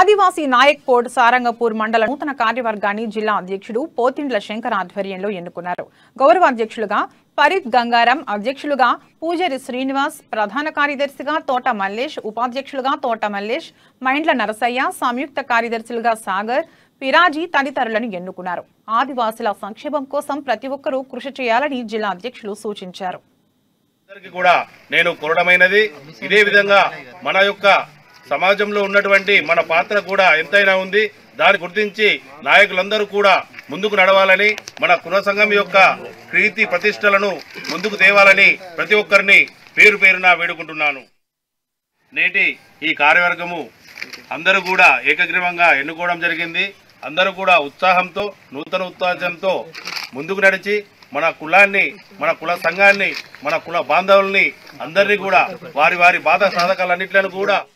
ఆదివాసీ Naik code Sarangpur మండల నూతన కార్యవర్గాన్ని జిల్లా అధ్యక్షుడు పోతిండ్ల శంకర్ ఆధ్వర్యంలో ఎన్నుకున్నారు గౌరవ అధ్యక్షులుగా పరిత్ గంగారం అధ్యక్షులుగా పూజారి శ్రీనివాస్ ప్రధాన కార్యదర్శిగా తోట మల్లేష్ ఉపాధ్యక్షులుగా తోట మల్లేష్ మైండ్ల నరసయ్య సంయుక్త కార్యదర్శులుగా సాగర్ పిరాజీ తదితరులను ఎన్నుకున్నారు ఆదివాసుల సంక్షేమం కోసం ప్రతి ఒక్కరూ కృషి చేయాలని జిల్లా అధ్యక్షులు సూచించారు అందరికీ కూడా నేను కోరడమైనది ఇదే విధంగా మన యొక్క సమాజంలో ఉన్నటువంటి మన పాత్ర కూడా ఎంతైనా ఉంది దాన్ని గుర్తించి నాయకులందరూ కూడా ముందుకు నడవాలని మన కుల సంఘం యొక్క కీర్తి ప్రతిష్టలను ముందుకు తేవాలని ప్రతి ఒక్కరిని పేరు పేరున వేడుకుంటున్నాను నేటి ఈ కార్యవర్గము అందరూ కూడా ఏకగ్రీవంగా ఎన్నుకోవడం జరిగింది అందరూ కూడా ఉత్సాహంతో నూతన ఉత్సాహంతో ముందుకు నడిచి మన కులాన్ని మన కుల సంఘాన్ని మన కుల బాంధవుల్ని అందరినీ కూడా వారి వారి బాధ సాధకాలన్నింటిని కూడా